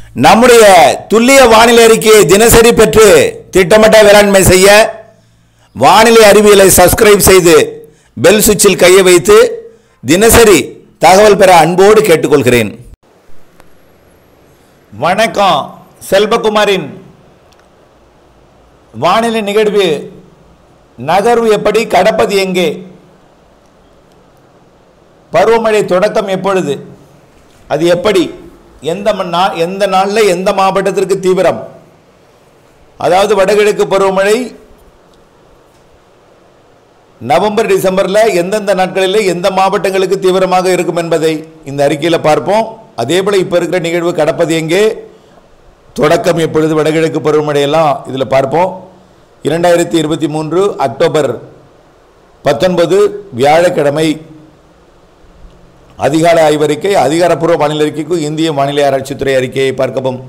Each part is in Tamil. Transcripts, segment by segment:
நம்முடைய துல்லிய வானிலை அறிக்கையை தினசரி பெற்று திட்டமிட்ட வேளாண்மை செய்ய வானிலை அறிவியலை சப்ஸ்கிரைப் செய்து பெல் சுவிட்சில் கையை வைத்து தினசரி தகவல் பெற அன்போடு கேட்டுக்கொள்கிறேன் வணக்கம் செல்வகுமாரின் வானிலை நிகழ்வு நகர்வு எப்படி கடப்பது எங்கே பருவமழை தொடக்கம் எப்பொழுது அது எப்படி எந்த ம- நா எந்த நாளில் எந்த மாவட்டத்திற்கு தீவிரம் அதாவது வடகிழக்கு பருவமழை நவம்பர் டிசம்பரில் எந்தெந்த நாட்களில் எந்த மாவட்டங்களுக்கு தீவிரமாக இருக்கும் என்பதை இந்த அறிக்கையில் பார்ப்போம் அதே போல் இப்போ இருக்கிற நிகழ்வு கடப்பது எங்கே தொடக்கம் எப்பொழுது வடகிழக்கு பருவமழையெல்லாம் இதில் பார்ப்போம் இரண்டாயிரத்தி இருபத்தி மூன்று அக்டோபர் பத்தொன்பது வியாழக்கிழமை அதிகால ஆய்வறிக்கை அதிகாரப்பூர்வ வானிலை அறிக்கைக்கும் இந்திய வானிலை ஆராய்ச்சித்துறை அறிக்கையை பார்க்கவும்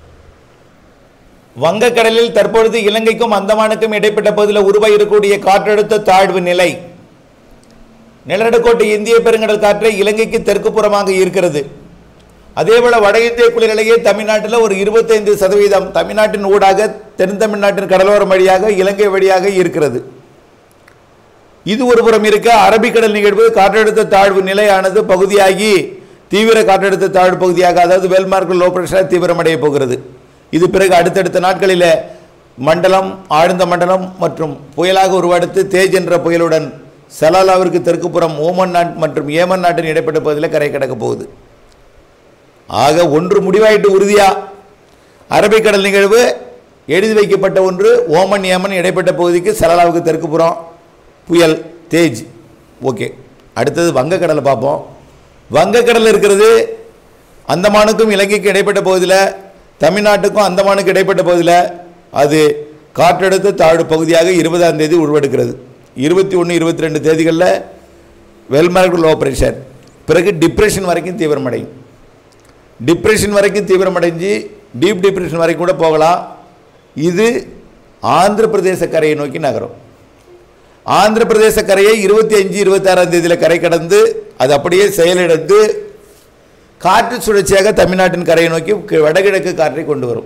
வங்கக்கடலில் தற்பொழுது இலங்கைக்கும் அந்தமானுக்கும் இடைப்பட்ட பகுதியில் உருவாகியிருக்கக்கூடிய காற்றழுத்த தாழ்வு நிலை நிலநடுக்கோட்டு இந்திய பெருங்கடல் காற்றை இலங்கைக்கு தெற்கு புறமாக இருக்கிறது அதேபோல வட இந்திய குளிரலையே தமிழ்நாட்டில் ஒரு இருபத்தைந்து சதவீதம் தமிழ்நாட்டின் ஊடாக தென் தமிழ்நாட்டின் கடலோரம் வழியாக இலங்கை வழியாக இருக்கிறது இது ஒரு புறம் இருக்க அரபிக்கடல் நிகழ்வு காற்றழுத்த தாழ்வு நிலையானது பகுதியாகி தீவிர காற்றழுத்த தாழ்வு பகுதியாக அதாவது வெல்மார்க் லோ பிரஷர் தீவிரமடைய போகிறது இது பிறகு அடுத்தடுத்த நாட்களில் மண்டலம் ஆழ்ந்த மண்டலம் மற்றும் புயலாக உருவெடுத்து தேஜ் என்ற புயலுடன் சலாலாவிற்கு தெற்கு புறம் ஓமன் நாட் மற்றும் ஏமன் நாட்டின் இடைப்பட்ட பகுதியில் கரை கடக்க போகுது ஆக ஒன்று முடிவாயிட்டு உறுதியா அரபிக்கடல் நிகழ்வு எழுதி வைக்கப்பட்ட ஒன்று ஓமன் ஏமன் இடைப்பட்ட பகுதிக்கு சலலாவுக்கு தெற்கு புறம் புயல் தேஜ் ஓகே அடுத்தது வங்கக்கடலை பார்ப்போம் வங்கக்கடல் இருக்கிறது அந்தமானுக்கும் இலங்கைக்கும் இடைப்பட்ட பகுதியில் தமிழ்நாட்டுக்கும் அந்தமானுக்கு இடைப்பட்ட பகுதியில் அது காற்றழுத்த தாழ்வு பகுதியாக இருபதாம் தேதி உருவெடுக்கிறது இருபத்தி ஒன்று இருபத்தி ரெண்டு தேதிகளில் வெல்மார்க் லோ ப்ரெஷர் பிறகு டிப்ரெஷன் வரைக்கும் தீவிரமடையும் டிப்ரெஷன் வரைக்கும் தீவிரமடைஞ்சு டீப் டிப்ரெஷன் வரைக்கும் கூட போகலாம் இது ஆந்திர பிரதேச கரையை நோக்கி நகரும் ஆந்திர பிரதேச கரையை இருபத்தி அஞ்சு இருபத்தாறாம் தேதியில் கரை கடந்து அது அப்படியே செயலிழந்து காற்று சுழற்சியாக தமிழ்நாட்டின் கரையை நோக்கி கி- வடகிழக்கு காற்றை கொண்டு வரும்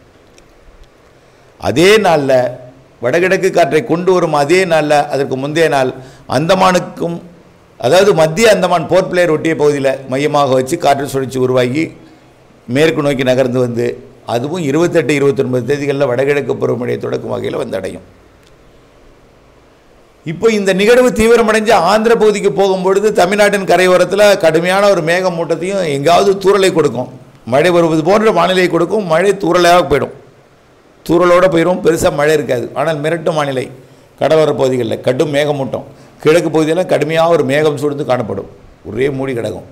அதே நாளில் வடகிழக்கு காற்றை கொண்டு வரும் அதே நாளில் அதற்கு முந்தைய நாள் அந்தமானுக்கும் அதாவது மத்திய அந்தமான் போர்ட் பிளேயர் ஒட்டிய பகுதியில் மையமாக வச்சு காற்று சுழற்சி உருவாகி மேற்கு நோக்கி நகர்ந்து வந்து அதுவும் இருபத்தெட்டு இருபத்தொன்பது தேதிகளில் வடகிழக்கு பருவமழை தொடக்கும் வகையில் வந்தடையும் இப்போ இந்த நிகழ்வு தீவிரமடைஞ்சு ஆந்திர பகுதிக்கு போகும்பொழுது தமிழ்நாட்டின் கரையோரத்தில் கடுமையான ஒரு மேகமூட்டத்தையும் எங்காவது தூறலை கொடுக்கும் மழை வருவது போன்ற வானிலை கொடுக்கும் மழை தூறலாக போயிடும் தூறலோடு போயிடும் பெருசாக மழை இருக்காது ஆனால் மிரட்டும் வானிலை கடலோர பகுதிகளில் கடும் மேகமூட்டம் கிழக்கு பகுதியில் கடுமையாக ஒரு மேகம் சூழ்ந்து காணப்படும் ஒரே மூடி கிடக்கும்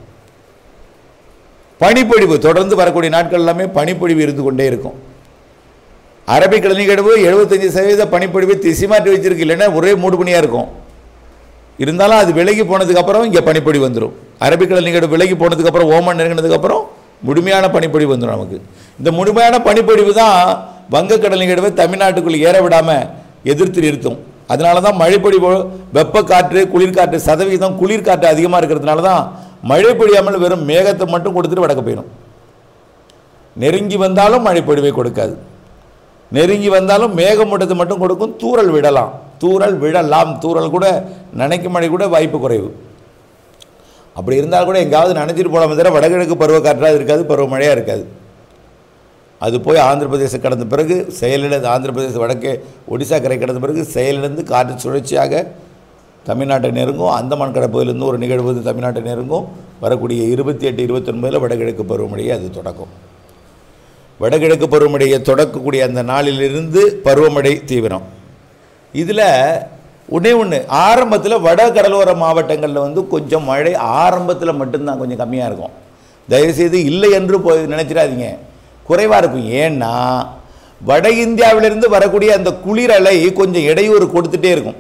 பனிப்பொழிவு தொடர்ந்து வரக்கூடிய நாட்கள் எல்லாமே பனிப்பொழிவு இருந்து கொண்டே இருக்கும் அரபிக்கடல் நிகழ்வு எழுபத்தஞ்சு சதவீத பனிப்பொழிவு திசை மாற்றி வச்சிருக்கு இல்லைன்னா ஒரே மூடுபனியாக இருக்கும் இருந்தாலும் அது விலகி போனதுக்கப்புறம் இங்கே பனிப்பொழிவு வந்துடும் அரபிக்கடல் நிகழ்வு விலகி போனதுக்கப்புறம் ஓமன் நெருங்கினதுக்கப்புறம் முழுமையான பனிப்பொழிவு வந்துடும் நமக்கு இந்த முழுமையான பனிப்பொழிவு தான் வங்கக்கடல் நிகழ்வை தமிழ்நாட்டுக்குள் ஏற விடாமல் எதிர்த்து நிறுத்தும் அதனால தான் மழைப்பொழிவு வெப்ப காற்று குளிர்காற்று சதவீதம் குளிர்காற்று அதிகமாக இருக்கிறதுனால தான் மழை பொழியாமல் வெறும் மேகத்தை மட்டும் கொடுத்துட்டு வடக்க போயிடும் நெருங்கி வந்தாலும் மழை பொழிவை கொடுக்காது நெருங்கி வந்தாலும் மேகமூட்டத்தை மட்டும் கொடுக்கும் தூறல் விடலாம் தூறல் விழலாம் தூறல் கூட நனைக்கும் மழை கூட வாய்ப்பு குறைவு அப்படி இருந்தால் கூட எங்காவது நனைச்சிட்டு போகலாமே தவிர வடகிழக்கு பருவக்காற்றாக இருக்காது பருவமழையாக இருக்காது அது போய் ஆந்திர பிரதேசம் கடந்த பிறகு செயலிழந்து ஆந்திர பிரதேச வடக்கே ஒடிசா கரை கடந்த பிறகு செயலிழந்து காற்று சுழற்சியாக தமிழ்நாட்டை நெருங்கும் அந்தமான் கடப்பகுதியிலிருந்து ஒரு நிகழ்வு வந்து தமிழ்நாட்டை நெருங்கும் வரக்கூடிய இருபத்தி எட்டு இருபத்தொன்பதில் வடகிழக்கு பருவமழையை அது தொடக்கும் வடகிழக்கு பருவமழையை தொடக்கக்கூடிய அந்த நாளிலிருந்து பருவமழை தீவிரம் இதில் ஒன்றே ஒன்று ஆரம்பத்தில் வட கடலோர மாவட்டங்களில் வந்து கொஞ்சம் மழை ஆரம்பத்தில் மட்டும்தான் கொஞ்சம் கம்மியாக இருக்கும் தயவுசெய்து இல்லை என்று போய் நினச்சிடாதீங்க குறைவாக இருக்கும் ஏன்னா வட இந்தியாவிலிருந்து வரக்கூடிய அந்த குளிர் அலை கொஞ்சம் இடையூறு கொடுத்துட்டே இருக்கும்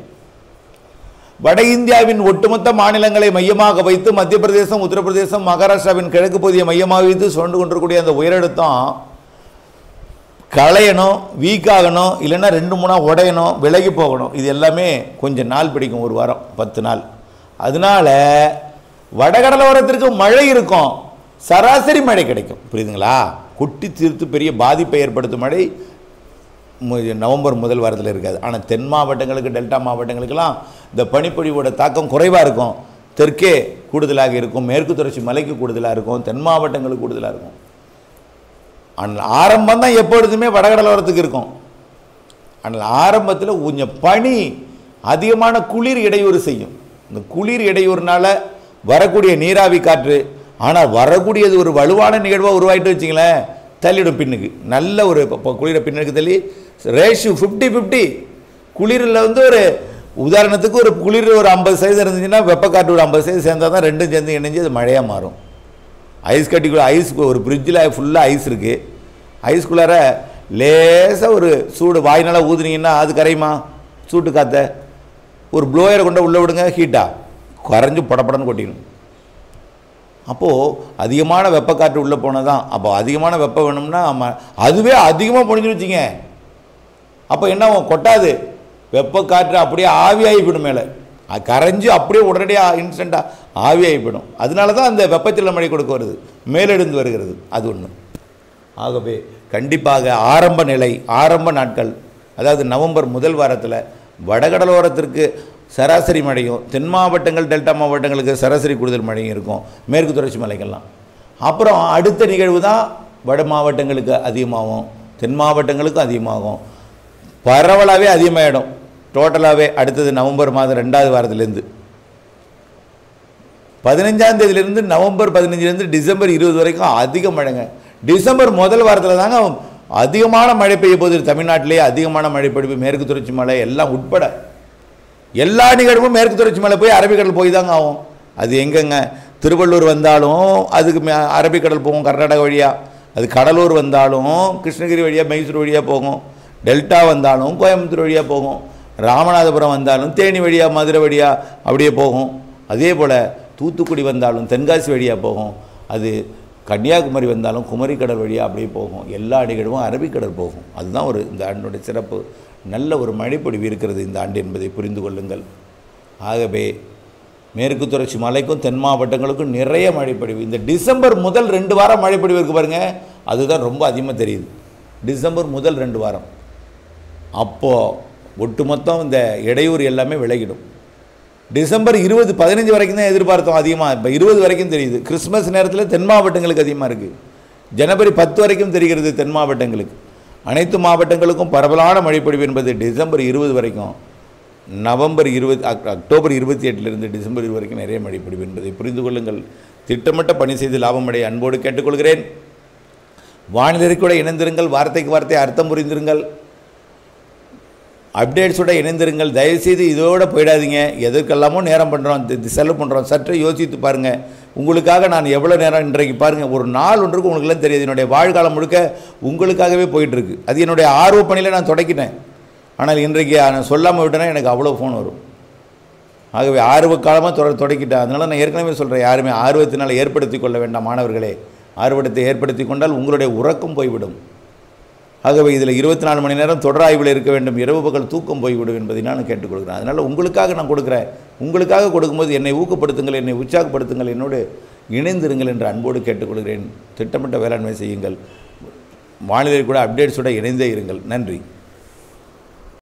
வட இந்தியாவின் ஒட்டுமொத்த மாநிலங்களை மையமாக வைத்து மத்திய பிரதேசம் உத்தரப்பிரதேசம் மகாராஷ்டிராவின் கிழக்கு பகுதியை மையமாக வைத்து சுழண்டு கொண்டிருக்கக்கூடிய அந்த உயரழுத்தம் களையணும் வீக் ஆகணும் இல்லைன்னா ரெண்டு மூணா உடையணும் விலகி போகணும் இது எல்லாமே கொஞ்சம் நாள் பிடிக்கும் ஒரு வாரம் பத்து நாள் அதனால வடகடலோரத்திற்கு மழை இருக்கும் சராசரி மழை கிடைக்கும் புரியுதுங்களா கொட்டி தீர்த்து பெரிய பாதிப்பை ஏற்படுத்தும் மழை மு- நவம்பர் முதல் வாரத்தில் இருக்காது ஆனால் தென் மாவட்டங்களுக்கு டெல்டா மாவட்டங்களுக்கெல்லாம் இந்த பனிப்பொழிவோட தாக்கம் குறைவாக இருக்கும் தெற்கே கூடுதலாக இருக்கும் மேற்கு தொடர்ச்சி மலைக்கு கூடுதலாக இருக்கும் தென் மாவட்டங்களுக்கு கூடுதலாக இருக்கும் ஆனால் ஆரம்பம் தான் எப்பொழுதுமே வடகடலோரத்துக்கு இருக்கும் ஆனால் ஆரம்பத்தில் கொஞ்சம் பனி அதிகமான குளிர் இடையூறு செய்யும் இந்த குளிர் இடையூறுனால வரக்கூடிய நீராவி காற்று ஆனால் வரக்கூடியது ஒரு வலுவான நிகழ்வாக உருவாயிட்டு வச்சிங்களேன் தள்ளிடும் பின்னுக்கு நல்ல ஒரு இப்போ குளிரை பின்னுக்கு தள்ளி ரேஷு ஃபிஃப்டி ஃபிஃப்டி குளிரில் வந்து ஒரு உதாரணத்துக்கு ஒரு குளிர் ஒரு ஐம்பது சதவீதம் இருந்துச்சுன்னா வெப்பக்காற்று ஒரு ஐம்பது சதவீதம் சேர்ந்தால் தான் ரெண்டும் சேர்ந்து இணைஞ்சு அது மழையாக மாறும் ஐஸ் கட்டிக்குள்ள ஐஸ் ஒரு ஃப்ரிட்ஜில் ஃபுல்லாக ஐஸ் இருக்குது ஐஸ்குள்ளார லேசாக ஒரு சூடு வாய்னால ஊதுனீங்கன்னா அது கரையுமா சூட்டு காத்த ஒரு ப்ளோயரை கொண்டு உள்ளே விடுங்க ஹீட்டா குறைஞ்சு படப்படன்னு கொட்டிடும் அப்போது அதிகமான வெப்பக்காற்று உள்ளே போனால் தான் அப்போ அதிகமான வெப்பம் வேணும்னா ம- அதுவே அதிகமாக பொழிஞ்சு வச்சிங்க அப்போ என்ன ஆகும்? கொட்டாது வெப்பக்காற்று அப்படியே ஆவியாகி போயிடும் மேலே அது கரைஞ்சு அப்படியே உடனடியாக இன்ஸ்டண்ட்டாக ஆவியாகி போயிடும் அதனால தான் அந்த வெப்பச்சல மழை கொடுக்க வருது மேலெழுந்து வருகிறது அது ஒன்று ஆகவே கண்டிப்பாக ஆரம்ப நிலை ஆரம்ப நாட்கள் அதாவது நவம்பர் முதல் வாரத்தில் வடகடலோரத்திற்கு சராசரி மழையும் தென் மாவட்டங்கள் டெல்டா மாவட்டங்களுக்கு சராசரி கூடுதல் மழையும் இருக்கும் மேற்கு தொடர்ச்சி மலைகள்லாம் அப்புறம் அடுத்த நிகழ்வு தான் வட மாவட்டங்களுக்கு அதிகமாகும் தென் மாவட்டங்களுக்கும் அதிகமாகும் பரவலாகவே அதிகமாகிடும் டோட்டலாகவே அடுத்தது நவம்பர் மாதம் ரெண்டாவது வாரத்துலேருந்து பதினஞ்சாம் தேதியிலிருந்து நவம்பர் பதினஞ்சுலேருந்து டிசம்பர் இருபது வரைக்கும் அதிக மழைங்க டிசம்பர் முதல் வாரத்தில் தாங்க அதிகமான மழை பெய்ய போகுது தமிழ்நாட்டிலேயே அதிகமான மழை பொழிவு மேற்கு தொடர்ச்சி மலை எல்லாம் உட்பட எல்லா நிகழ்வும் மேற்கு தொடர்ச்சி மலை போய் அரபிக்கடல் போய் தாங்க ஆகும் அது எங்கெங்க திருவள்ளூர் வந்தாலும் அதுக்கு மே- அரபிக்கடல் போகும் கர்நாடகா வழியாக அது கடலூர் வந்தாலும் கிருஷ்ணகிரி வழியாக மைசூர் வழியாக போகும் டெல்டா வந்தாலும் கோயம்புத்தூர் வழியாக போகும் ராமநாதபுரம் வந்தாலும் தேனி வழியாக மதுரை வழியாக அப்படியே போகும் அதே போல் தூத்துக்குடி வந்தாலும் தென்காசி வழியாக போகும் அது கன்னியாகுமரி வந்தாலும் குமரி கடல் வழியாக அப்படியே போகும் எல்லா நிகழ்வும் அரபிக்கடல் போகும் அதுதான் ஒரு இந்த ஆண்டுடைய சிறப்பு நல்ல ஒரு மழைப்பொழிவு இருக்கிறது இந்த ஆண்டு என்பதை புரிந்து கொள்ளுங்கள் ஆகவே மேற்கு தொடர்ச்சி மலைக்கும் தென் மாவட்டங்களுக்கும் நிறைய மழைப்பொழிவு இந்த டிசம்பர் முதல் ரெண்டு வாரம் மழைப்பொழிவு இருக்கு பாருங்க அதுதான் ரொம்ப அதிகமாக தெரியுது டிசம்பர் முதல் ரெண்டு வாரம் அப்போது ஒட்டுமொத்தம் இந்த இடையூறு எல்லாமே விலகிடும் டிசம்பர் இருபது பதினஞ்சு வரைக்கும் தான் எதிர்பார்த்தோம் அதிகமாக இப்போ இருபது வரைக்கும் தெரியுது கிறிஸ்மஸ் நேரத்தில் தென் மாவட்டங்களுக்கு அதிகமாக இருக்குது ஜனவரி பத்து வரைக்கும் தெரிகிறது தென் மாவட்டங்களுக்கு அனைத்து மாவட்டங்களுக்கும் பரவலான மழைப்பொழிவு என்பது டிசம்பர் இருபது வரைக்கும் நவம்பர் இருபது அக்- அக்டோபர் இருபத்தி எட்டிலிருந்து டிசம்பர் இருபது வரைக்கும் நிறைய மழைப்பொழிவு என்பதை புரிந்து கொள்ளுங்கள் திட்டமிட்ட பணி செய்து லாபமடைய அன்போடு கேட்டுக்கொள்கிறேன் வானிலை கூட இணைந்திருங்கள் வார்த்தைக்கு வார்த்தை அர்த்தம் புரிந்திருங்கள் அப்டேட்ஸோட இணைந்திருங்கள் தயவுசெய்து இதோட போயிடாதீங்க எதற்கெல்லாமோ நேரம் பண்ணுறோம் செலவு பண்ணுறோம் சற்று யோசித்து பாருங்கள் உங்களுக்காக நான் எவ்வளோ நேரம் இன்றைக்கு பாருங்கள் ஒரு நாள் ஒன்றுக்கு உங்களுக்குலாம் தெரியாது என்னுடைய வாழ்காலம் முழுக்க உங்களுக்காகவே போயிட்டுருக்கு அது என்னுடைய ஆர்வ பணியில் நான் தொடக்கிட்டேன் ஆனால் இன்றைக்கு நான் சொல்லாமல் விட்டேன்னா எனக்கு அவ்வளோ ஃபோன் வரும் ஆகவே ஆர்வ காலமாக தொட தொடக்கிட்டேன் அதனால் நான் ஏற்கனவே சொல்கிறேன் யாருமே ஆர்வத்தினால் ஏற்படுத்தி கொள்ள வேண்டாம் மாணவர்களே ஆர்வத்தை ஏற்படுத்தி கொண்டால் உங்களுடைய உறக்கம் போய்விடும் ஆகவே இதில் இருபத்தி நாலு மணி நேரம் தொடர் ஆய்வில் இருக்க வேண்டும் இரவு பகல் தூக்கம் போய்விடும் என்பதை நான் கேட்டுக்கொள்கிறேன் அதனால் உங்களுக்காக நான் கொடுக்குறேன் உங்களுக்காக கொடுக்கும்போது என்னை ஊக்கப்படுத்துங்கள் என்னை உற்சாகப்படுத்துங்கள் என்னோடு இணைந்திருங்கள் என்று அன்போடு கேட்டுக்கொள்கிறேன் திட்டமிட்ட வேளாண்மை செய்யுங்கள் வானிலை கூட அப்டேட்ஸோடு இணைந்தே இருங்கள் நன்றி